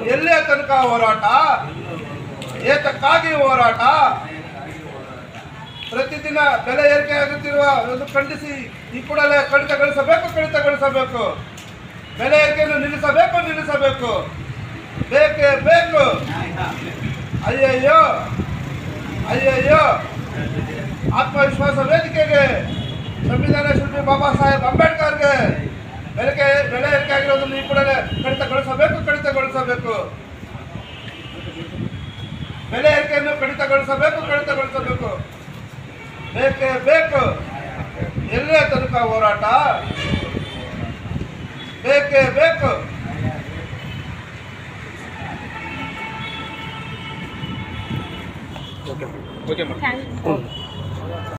ಎಲ್ಲೇ ತನಕ ಹೋರಾಟ ಏತಕ್ಕಾಗಿ ಹೋರಾಟ ಪ್ರತಿದಿನ ಬೆಲೆ ಏರಿಕೆ ಆಗುತ್ತಿರುವ ಒಂದು ಖಂಡಿಸಿ ಈ ಕೂಡಲೇ ಕಡಿತಗೊಳಿಸಬೇಕು ಕಡಿತಗೊಳಿಸಬೇಕು ಬೆಲೆ ಏರಿಕೆಯನ್ನು ನಿಲ್ಲಿಸಬೇಕು ನಿಲ್ಲಿಸಬೇಕು ಬೇಕೇ ಬೇಕು ಅಯ್ಯಯ್ಯೋ ಅಯ್ಯಯ್ಯೋ ಆತ್ಮವಿಶ್ವಾಸ ವೇದಿಕೆಗೆ ಸಂವಿಧಾನ ಶಿಲ್ಪಿ ಬಾಬಾ ಸಾಹೇಬ್ ಅಂಬೇಡ್ಕರ್ಗೆ ಬೆಲೆಗೆ ಬೆಲೆ ಏರಿಕೆ ಆಗಿರೋದನ್ನು ಈ ಕೂಡಲೇ ಕಡಿತಗೊಳಿಸಬೇಕು ಕಡಿತಗೊಳಿಸಬೇಕು ಬೆಲೆ ಏರಿಕೆಯನ್ನು ಕಡಿತಗೊಳಿಸಬೇಕು ಕಡಿತಗೊಳಿಸಬೇಕು ಬೇಕೇ ಬೇಕು ಎಲ್ಲೇ ತನಕ ಹೋರಾಟ ಬೇಕೇ ಬೇಕು ಥ್ಯಾಂಕ್ ಯು